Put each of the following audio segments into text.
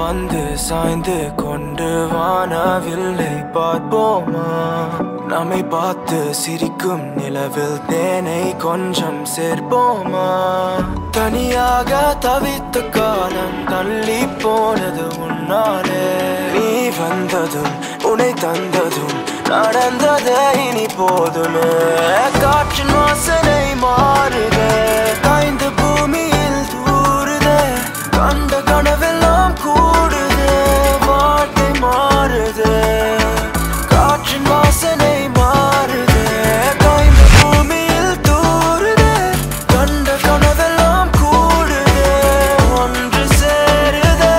வந்து சாய்ந்து கொண்டு வானவில்லை பார்ப்போமா நம்மை பார்த்து சிரிக்கும் நிலவில் தேனை கொஞ்சம் சேர்ப்போமா தனியாக தவித்த காலம் தள்ளி போனது உன்னாலே நீ வந்ததும் உன்னை தந்ததும் நடந்ததே இனி போதுமே காற்றின் வாசனை மாறுதே காய்ந்த பூமியில் தூறுதே கண்ட கனவெல்லாம் கூடுதே வார்த்தை மாறுதே காற்றின் வாசனை மாறுதே காய்ந்த பூமியில் தூறுதே கண்ட கனவெல்லாம் கூடுதே ஒன்று சேருதே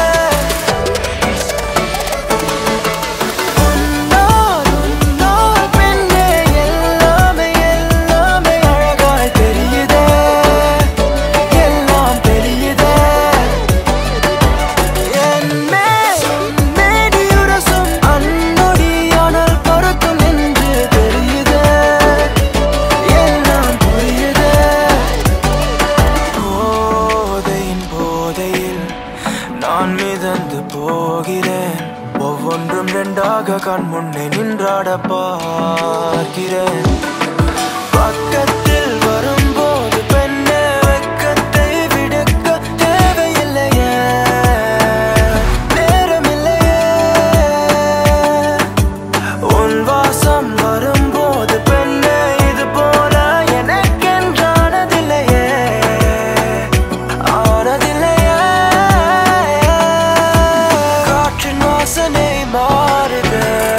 உன்னால் உன்னால் பெண்ணே எல்லாமே எல்லாமே அழகாய் தெரியுதே எல்லாம் தெரியுதே என் மேல் மேடியுரசும் அன்னொடியானால் பறக்கும் என்று தெரியுதே எல்லாம் புரியுதே போதையின் போதையில் நான் மிதந்து போகிறேன் ஒவ்வொன்றும் ரெண்டாக கண் முன்னே நின்றாட பார்க்கிறேன் பக்கத்தில் வரும்போது பெண்ணே வெக்கத்தை விடுக்க தேவையில்லையே நேரமில்லையே உன் வாசம் வரும்போது பெண்ணே இது போல எனக்கென்றானதில்லையே ஆனதில்லையே காற்றின் வாசனை மாறுதே